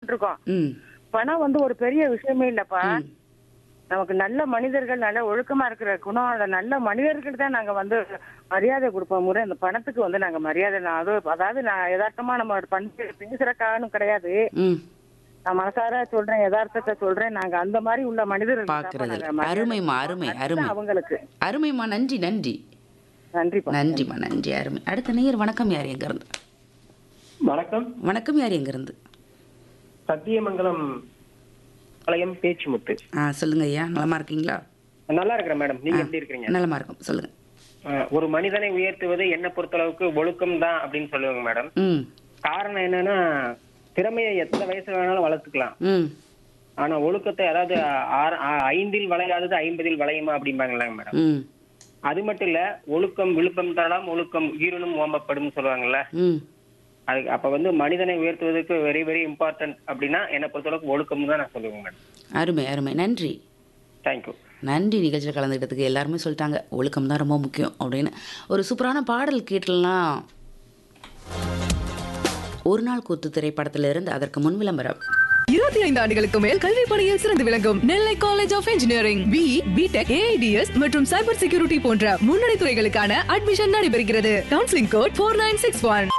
இருக்கோம் ம் பணம் வந்து ஒரு பெரிய விஷயமே இல்லப்பா நமக்கு நல்ல மனிதர்கள் நல்ல ஒழுக்கமா இருக்கிற குணம் அந்த நல்ல மனிதர்கள் தான் நாங்க வந்து மரியாதை கொடுப்போம் முறை அந்த பணத்துக்கு வந்து நாங்க மரியாதை நான் அது அதாவது நான் யதார்த்தமா நம்ம ஒரு பண்பு பேசுறக்கானும் கிடையாது ம் நான் மனசார சொல்றேன் யதார்த்தத்தை சொல்றேன் நாங்க அந்த மாதிரி உள்ள மனிதர்கள் பார்க்கறது நாங்க மரியாதை அருமைம்மா அருமை கொடுப்போம். அருமை அதுதான் அவங்களுக்கு அருமைம்மா நன்றி நன்றி நன்றிப்பா நன்றிம்மா நன்றி அருமை அடுத்த நேயர் வணக்கம் யார் எங்க இருந்து வணக்கம் வணக்கம் யார் எங்க இருந்து சத்தியமங்கலம் பாளையம் பேச்சுமுத்து ஆ சொல்லுங்க ஐயா நலமா இருக்கீங்களா நல்லா இருக்கிறேன் மேடம் நீங்க எப்படி இருக்கிறீங்க நலமா இருக்கும் சொல்லுங்க அஹ், ஒரு மனிதனை உயர்த்துவது என்ன பொறுத்தளவுக்கு ஒழுக்கம் தான் அப்படின்னு சொல்லுவாங்க மேடம் ம் காரணம் என்னன்னா திறமையை எத்தனை வயசு வேணாலும் வளர்த்துக்கலாம் ம் ஆனா ஒழுக்கத்தை அதாவது ஆறு- ஆ- ஐந்தில் வளையாதது ஐம்பதில் வளையுமா அப்படிம்பாங்களே மேடம் ம் அது மட்டும் இல்ல ஒழுக்கம் விழுப்பம் தரலாம் ஒழுக்கம் ஈரனும் ஓம்பப்படும் சொல்லுவாங்கல்ல ம் அது அப்ப வந்து மனிதனை உயர்த்துவதற்கு வெரி வெரி இம்பார்ட்டன்ட் அப்படின்னா என்னை பொறுத்தளவுக்கு ஒழுக்கம் தான் நான் சொல்லுவேன் மேடம் அருமை அருமை நன்றி தேங்க்யூ நன்றி நிகழ்ச்சியில் கலந்துக்கிட்டதுக்கு எல்லாருமே சொல்லிட்டாங்க ஒழுக்கம் தான் ரொம்ப முக்கியம் அப்படின்னு ஒரு சூப்பரான பாடல் கேட்டலாம் ஒரு நாள் கூத்து திரைப்படத்துல இருந்து அதற்கு முன் விளம்பரம் இருபத்தி ஐந்து ஆண்டுகளுக்கு மேல் கல்வி பணியில் சிறந்து விளங்கும் Nellai college of engineering B B Tech A I D S மற்றும் சைபர் செக்யூரிட்டி போன்ற முன்னணி துறைகளுக்கான அட்மிஷன் நடைபெறுகிறது counselling code four nine six one